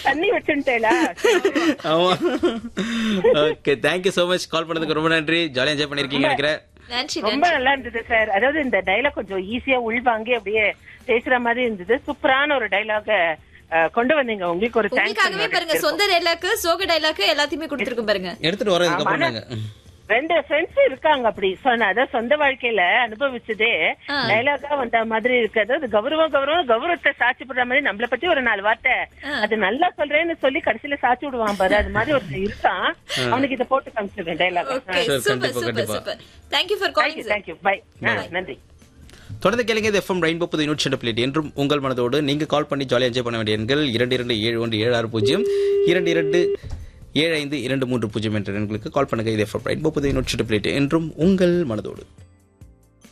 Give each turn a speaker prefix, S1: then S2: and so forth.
S1: தண்ணி வச்சுட்டேலா
S2: ஆமா okay thank you so much call பண்ணதுக்கு ரொம்ப நன்றி ஜாலியா என்ஜாய் பண்ணிருக்கீங்க நினைக்கிறேன்
S3: நன்றி
S1: ரொம்ப நல்லா இருந்தது சார் அதாவது இந்த டைலாக் கொஞ்சம் ஈஸியா உள்வாங்கி அப்படியே பேசுற மாதிரி இருந்தது சூப்பரான ஒரு டைலாக கொண்டு வந்தீங்க உங்களுக்கு ஒரு
S3: உங்களுக்காகவே பாருங்க
S1: தேங்க்ஸ்
S3: சொந்த டைலாக்கு சோக டைலாக்கு எல்லாத்தையுமே கொடுத்துருக்கும் பாருங்க
S2: எடுத்துட்டு வரதுக்கு அப்புறம் நாங்க
S1: ரெண்டு ஃப்ரெண்ட்ஸ் இருக்காங்க அப்படி சொன்ன அதாவது சொந்த வாழ்க்கையில அனுபவிச்சதே
S3: ஆ.
S1: டைலாகா வந்த மாதிரி இருக்கு அதாவது கௌரவம் கௌரவம் கௌரவத்தை சாட்சி போடுற மாதிரி நம்மள பத்தி ஒரு நாலு வார்த்தை
S3: ஆ.
S1: அது நல்லா சொல்றேன்னு சொல்லி கடைசியில சாட்சி விடுவான் பாரு அது மாதிரி ஒருத்தர் இருக்கான் அவனுக்கு இதை போட்டு காமிச்சிருக்கேன் டைலாக்
S3: ஓகே
S2: Sure,
S3: சூப்பர்
S2: கண்டிப்பா,
S3: சூப்பர்
S2: கண்டிப்பா.
S3: Super thank you for
S1: thank you
S3: calling
S1: thank you bye நன்றி
S2: தொடர்ந்து கேளுங்க இது எஃப்எம் ரெயின்போ புது நூற்றி ரெண்டு பிளேட் என்றும் உங்கள் மனதோடு நீங்க கால் பண்ணி ஜாலியாக என்ஜாய் பண்ண வேண்டிய எண்கள் இரண்டு இரண்டு ஏழு ஒன்று ஏழு ஆறு பூஜ்ஜியம் இரண்டு இரண்டு ஏழு ஐந்து இரண்டு மூன்று பூஜ்ஜியம் என்ற எண்களுக்கு கால் பண்ணுங்க இது எஃப்எம் ரெயின்போ புது நூற்றி ரெண்டு பிளேட் என்றும் உங்கள் மனதோடு